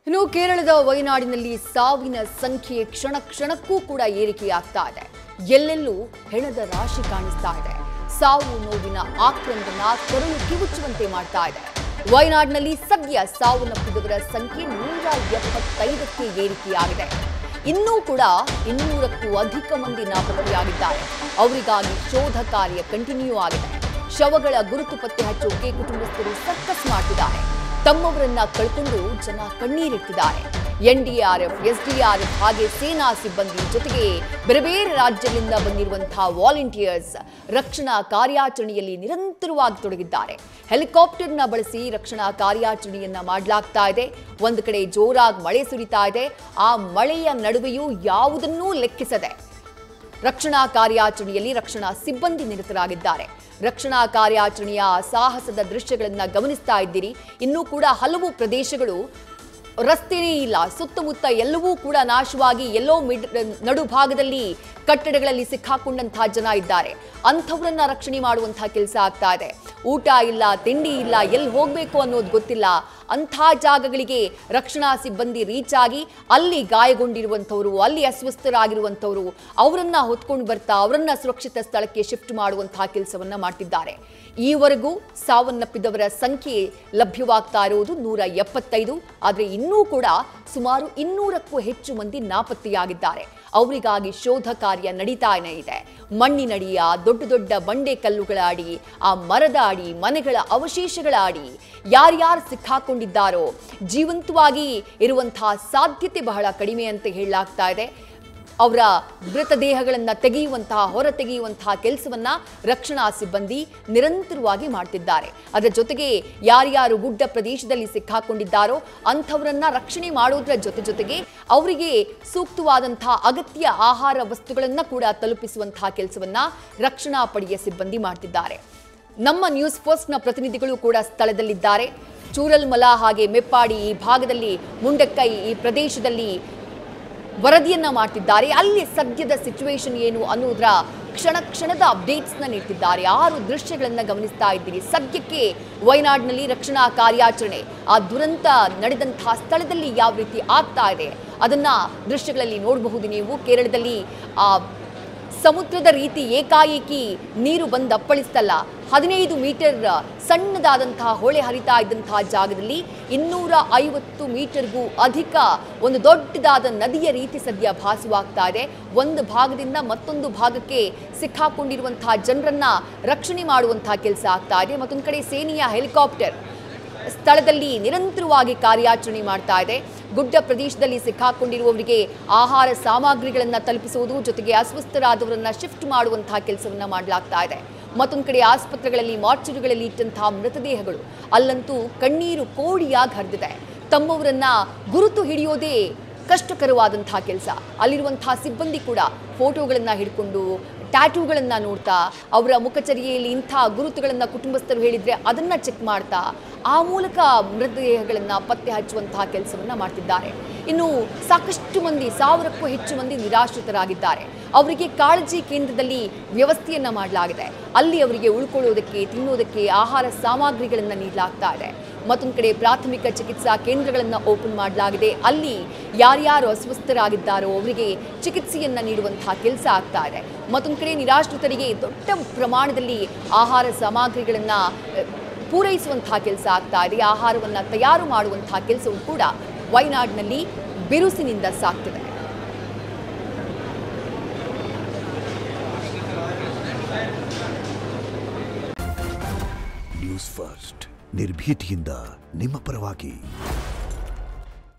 ಇನ್ನು ಕೇರಳದ ವಯನಾಡಿನಲ್ಲಿ ಸಾವಿನ ಸಂಖ್ಯೆ ಕ್ಷಣ ಕ್ಷಣಕ್ಕೂ ಕೂಡ ಏರಿಕೆಯಾಗ್ತಾ ಇದೆ ಎಲ್ಲೆಲ್ಲೂ ಹೆಣದ ರಾಶಿ ಕಾಣಿಸ್ತಾ ಇದೆ ಸಾವು ನೋವಿನ ಆಕ್ರಂದನ ಕರುಳು ಕಿವುಚುವಂತೆ ಮಾಡ್ತಾ ಇದೆ ವಯನಾಡಿನಲ್ಲಿ ಸದ್ಯ ಸಾವನ್ನಪ್ಪಿದವರ ಸಂಖ್ಯೆ ನೂರ ಎಪ್ಪತ್ತೈದಕ್ಕೆ ಏರಿಕೆಯಾಗಿದೆ ಇನ್ನೂ ಕೂಡ ಇನ್ನೂರಕ್ಕೂ ಅಧಿಕ ಮಂದಿ ನಾಪತ್ತೆಯಾಗಿದ್ದಾರೆ ಅವರಿಗಾಗಿ ಶೋಧ ಕಾರ್ಯ ಕಂಟಿನ್ಯೂ ಆಗಿದೆ ಶವಗಳ ಗುರುತು ಪತ್ತೆ ಹಚ್ಚೋಕೆ ಕುಟುಂಬಸ್ಥರು ಸರ್ಕಸ್ ಮಾಡ್ತಿದ್ದಾರೆ ತಮ್ಮವರನ್ನ ಕಳ್ಕೊಂಡು ಜನ ಕಣ್ಣೀರಿಟ್ಟಿದ್ದಾರೆ ಎನ್ಡಿಆರ್ಎಫ್ ಎಸ್ಡಿಆರ್ಎಫ್ ಹಾಗೆ ಸೇನಾ ಸಿಬ್ಬಂದಿ ಜೊತೆಗೆ ಬೇರೆ ಬೇರೆ ರಾಜ್ಯಗಳಿಂದ ಬಂದಿರುವಂತಹ ವಾಲಂಟಿಯರ್ಸ್ ರಕ್ಷಣಾ ಕಾರ್ಯಾಚರಣೆಯಲ್ಲಿ ನಿರಂತರವಾಗಿ ತೊಡಗಿದ್ದಾರೆ ಹೆಲಿಕಾಪ್ಟರ್ನ ಬಳಸಿ ರಕ್ಷಣಾ ಕಾರ್ಯಾಚರಣೆಯನ್ನ ಮಾಡಲಾಗ್ತಾ ಇದೆ ಒಂದು ಕಡೆ ಜೋರಾಗಿ ಮಳೆ ಸುರಿತಾ ಇದೆ ಆ ಮಳೆಯ ನಡುವೆಯೂ ಯಾವುದನ್ನೂ ಲೆಕ್ಕಿಸದೆ ರಕ್ಷಣಾ ಕಾರ್ಯಾಚರಣೆಯಲ್ಲಿ ರಕ್ಷಣಾ ಸಿಬ್ಬಂದಿ ನಿರತರಾಗಿದ್ದಾರೆ ರಕ್ಷಣಾ ಕಾರ್ಯಾಚರಣೆಯ ಸಾಹಸದ ದೃಶ್ಯಗಳನ್ನ ಗಮನಿಸ್ತಾ ಇದ್ದೀರಿ ಇನ್ನೂ ಕೂಡ ಹಲವು ಪ್ರದೇಶಗಳು ರಸ್ತೆನೇ ಇಲ್ಲ ಸುತ್ತಮುತ್ತ ಎಲ್ಲವೂ ಕೂಡ ನಾಶವಾಗಿ ಎಲ್ಲೋ ಮಿಡ್ ನಡು ಭಾಗದಲ್ಲಿ ಕಟ್ಟಡಗಳಲ್ಲಿ ಸಿಕ್ಕಾಕೊಂಡಂತಹ ಜನ ಇದ್ದಾರೆ ಅಂಥವ್ರನ್ನ ರಕ್ಷಣೆ ಮಾಡುವಂತಹ ಕೆಲಸ ಆಗ್ತಾ ಇದೆ ಊಟ ಇಲ್ಲ ತಿಂಡಿ ಇಲ್ಲ ಎಲ್ಲಿ ಹೋಗಬೇಕು ಅನ್ನೋದು ಗೊತ್ತಿಲ್ಲ ಅಂಥ ಜಾಗಗಳಿಗೆ ರಕ್ಷಣಾ ಸಿಬ್ಬಂದಿ ರೀಚ್ ಆಗಿ ಅಲ್ಲಿ ಗಾಯಗೊಂಡಿರುವಂಥವ್ರು ಅಲ್ಲಿ ಅಸ್ವಸ್ಥರಾಗಿರುವಂಥವ್ರು ಅವರನ್ನ ಹೊತ್ಕೊಂಡು ಬರ್ತಾ ಅವರನ್ನ ಸುರಕ್ಷಿತ ಸ್ಥಳಕ್ಕೆ ಶಿಫ್ಟ್ ಮಾಡುವಂತಹ ಕೆಲಸವನ್ನ ಮಾಡ್ತಿದ್ದಾರೆ ಈವರೆಗೂ ಸಾವನ್ನಪ್ಪಿದವರ ಸಂಖ್ಯೆ ಲಭ್ಯವಾಗ್ತಾ ಇರುವುದು ನೂರ ಎಪ್ಪತ್ತೈದು ಆದರೆ ಇನ್ನೂ ಕೂಡ ಸುಮಾರು ಇನ್ನೂರಕ್ಕೂ ಹೆಚ್ಚು ಮಂದಿ ನಾಪತ್ತೆಯಾಗಿದ್ದಾರೆ ಅವರಿಗಾಗಿ ಶೋಧ ಕಾರ್ಯ ನಡೀತಾನೆ ಇದೆ ಮಣ್ಣಿನಡಿಯ ದೊಡ್ಡ ದೊಡ್ಡ ಬಂಡೆ ಕಲ್ಲುಗಳ ಅಡಿ ಆ ಮರದ ಅಡಿ ಮನೆಗಳ ಅವಶೇಷಗಳ ಅಡಿ ಯಾರ್ಯಾರು ಸಿಕ್ಕಾಕೊಂಡಿದ್ದಾರೋ ಜೀವಂತವಾಗಿ ಇರುವಂತಹ ಸಾಧ್ಯತೆ ಬಹಳ ಕಡಿಮೆ ಅಂತ ಹೇಳಲಾಗ್ತಾ ಇದೆ ಅವರ ಮೃತದೇಹಗಳನ್ನು ತೆಗೆಯುವಂತಹ ಹೊರ ತೆಗೆಯುವಂತಹ ಕೆಲಸವನ್ನ ರಕ್ಷಣಾ ಸಿಬ್ಬಂದಿ ನಿರಂತರವಾಗಿ ಮಾಡ್ತಿದ್ದಾರೆ ಅದರ ಜೊತೆಗೆ ಯಾರ್ಯಾರು ಗುಡ್ಡ ಪ್ರದೇಶದಲ್ಲಿ ಸಿಕ್ಕಾಕೊಂಡಿದ್ದಾರೋ ಅಂಥವರನ್ನ ರಕ್ಷಣೆ ಮಾಡೋದ್ರ ಜೊತೆ ಜೊತೆಗೆ ಅವರಿಗೆ ಸೂಕ್ತವಾದಂತಹ ಅಗತ್ಯ ಆಹಾರ ವಸ್ತುಗಳನ್ನ ಕೂಡ ತಲುಪಿಸುವಂತಹ ಕೆಲಸವನ್ನ ರಕ್ಷಣಾ ಪಡೆಯ ಸಿಬ್ಬಂದಿ ಮಾಡ್ತಿದ್ದಾರೆ ನಮ್ಮ ನ್ಯೂಸ್ ಫಸ್ಟ್ನ ಪ್ರತಿನಿಧಿಗಳು ಕೂಡ ಸ್ಥಳದಲ್ಲಿದ್ದಾರೆ ಚೂರಲ್ಮಲ ಹಾಗೆ ಮೆಪ್ಪಾಡಿ ಈ ಭಾಗದಲ್ಲಿ ಮುಂಡಕ್ಕೈ ಈ ಪ್ರದೇಶದಲ್ಲಿ ವರದಿಯನ್ನ ಮಾಡ್ತಿದ್ದಾರೆ ಅಲ್ಲಿ ಸದ್ಯದ ಸಿಚುವೇಶನ್ ಏನು ಅನ್ನೋದರ ಕ್ಷಣ ಕ್ಷಣದ ಅಪ್ಡೇಟ್ಸ್ನ ನೀಡ್ತಿದ್ದಾರೆ ಆರು ದೃಶ್ಯಗಳನ್ನ ಗಮನಿಸ್ತಾ ಇದ್ದೀರಿ ಸದ್ಯಕ್ಕೆ ವಯನಾಡಿನಲ್ಲಿ ರಕ್ಷಣಾ ಕಾರ್ಯಾಚರಣೆ ಆ ದುರಂತ ನಡೆದಂತಹ ಸ್ಥಳದಲ್ಲಿ ಯಾವ ರೀತಿ ಆಗ್ತಾ ಇದೆ ಅದನ್ನ ದೃಶ್ಯಗಳಲ್ಲಿ ನೋಡಬಹುದು ನೀವು ಕೇರಳದಲ್ಲಿ ಆ ಸಮುದ್ರದ ರೀತಿ ಏಕಾಏಕಿ ನೀರು ಬಂದು ಅಪ್ಪಳಿಸ್ತಲ್ಲ ಹದಿನೈದು ಮೀಟರ್ ಸಣ್ಣದಾದಂತಹ ಹೊಳೆ ಹರಿತಾ ಇದ್ದಂತಹ ಜಾಗದಲ್ಲಿ ಇನ್ನೂರ ಐವತ್ತು ಮೀಟರ್ಗೂ ಅಧಿಕ ಒಂದು ದೊಡ್ಡದಾದ ನದಿಯ ರೀತಿ ಸದ್ಯ ಭಾಸವಾಗ್ತಾ ಇದೆ ಒಂದು ಭಾಗದಿಂದ ಮತ್ತೊಂದು ಭಾಗಕ್ಕೆ ಸಿಕ್ಕಾಕೊಂಡಿರುವಂತಹ ಜನರನ್ನ ರಕ್ಷಣೆ ಮಾಡುವಂತಹ ಕೆಲಸ ಆಗ್ತಾ ಇದೆ ಮತ್ತೊಂದು ಕಡೆ ಸೇನೆಯ ಹೆಲಿಕಾಪ್ಟರ್ ಸ್ಥಳದಲ್ಲಿ ನಿರಂತರವಾಗಿ ಕಾರ್ಯಾಚರಣೆ ಮಾಡ್ತಾ ಇದೆ ಗುಡ್ಡ ಪ್ರದೇಶದಲ್ಲಿ ಸಿಕ್ಕಾಕೊಂಡಿರುವವರಿಗೆ ಆಹಾರ ಸಾಮಗ್ರಿಗಳನ್ನು ತಲುಪಿಸುವುದು ಜೊತೆಗೆ ಅಸ್ವಸ್ಥರಾದವರನ್ನ ಶಿಫ್ಟ್ ಮಾಡುವಂತಹ ಕೆಲಸವನ್ನ ಮಾಡಲಾಗ್ತಾ ಇದೆ ಮತ್ತೊಂದು ಕಡೆ ಆಸ್ಪತ್ರೆಗಳಲ್ಲಿ ಮಾರ್ಚುರಿಗಳಲ್ಲಿ ಇಟ್ಟಂತಹ ಮೃತದೇಹಗಳು ಅಲ್ಲಂತೂ ಕಣ್ಣೀರು ಕೋಡಿಯಾಗಿ ಹರಿದಿದೆ ತಮ್ಮವರನ್ನ ಗುರುತು ಹಿಡಿಯೋದೇ ಕಷ್ಟಕರವಾದಂತಹ ಕೆಲಸ ಅಲ್ಲಿರುವಂತಹ ಸಿಬ್ಬಂದಿ ಕೂಡ ಫೋಟೋಗಳನ್ನು ಹಿಡ್ಕೊಂಡು ಟ್ಯಾಟೂಗಳನ್ನು ನೋಡ್ತಾ ಅವರ ಮುಖಚರ್ಯೆಯಲ್ಲಿ ಇಂಥ ಗುರುತುಗಳನ್ನು ಕುಟುಂಬಸ್ಥರು ಹೇಳಿದರೆ ಅದನ್ನು ಚೆಕ್ ಮಾಡ್ತಾ ಆ ಮೂಲಕ ಮೃತದೇಹಗಳನ್ನು ಪತ್ತೆ ಹಚ್ಚುವಂತಹ ಕೆಲಸವನ್ನು ಮಾಡ್ತಿದ್ದಾರೆ ಇನ್ನು ಸಾಕಷ್ಟು ಮಂದಿ ಸಾವಿರಕ್ಕೂ ಹೆಚ್ಚು ಮಂದಿ ನಿರಾಶ್ರಿತರಾಗಿದ್ದಾರೆ ಅವರಿಗೆ ಕಾಳಜಿ ಕೇಂದ್ರದಲ್ಲಿ ವ್ಯವಸ್ಥೆಯನ್ನು ಮಾಡಲಾಗಿದೆ ಅಲ್ಲಿ ಅವರಿಗೆ ಉಳ್ಕೊಳ್ಳೋದಕ್ಕೆ ತಿನ್ನೋದಕ್ಕೆ ಆಹಾರ ಸಾಮಗ್ರಿಗಳನ್ನು ನೀಡಲಾಗ್ತಾ ಇದೆ ಮತ್ತೊಂದು ಕಡೆ ಪ್ರಾಥಮಿಕ ಚಿಕಿತ್ಸಾ ಕೇಂದ್ರಗಳನ್ನು ಓಪನ್ ಮಾಡಲಾಗಿದೆ ಅಲ್ಲಿ ಯಾರ್ಯಾರು ಅಸ್ವಸ್ಥರಾಗಿದ್ದಾರೋ ಅವರಿಗೆ ಚಿಕಿತ್ಸೆಯನ್ನು ನೀಡುವಂತಹ ಕೆಲಸ ಆಗ್ತಾ ಇದೆ ಮತ್ತೊಂದು ಕಡೆ ನಿರಾಶ್ರಿತರಿಗೆ ದೊಡ್ಡ ಪ್ರಮಾಣದಲ್ಲಿ ಆಹಾರ ಸಾಮಗ್ರಿಗಳನ್ನು ಪೂರೈಸುವಂತಹ ಕೆಲಸ ಆಗ್ತಾ ಇದೆ ಆಹಾರವನ್ನು ತಯಾರು ಮಾಡುವಂತಹ ಕೆಲಸವೂ ಕೂಡ ವಯನಾಡಿನಲ್ಲಿ ಬಿರುಸಿನಿಂದ ಸಾಗ್ತಿದೆ ನ್ಯೂಸ್ ಫಸ್ಟ್ ನಿರ್ಭೀತಿಯಿಂದ ನಿಮ್ಮ ಪರವಾಗಿ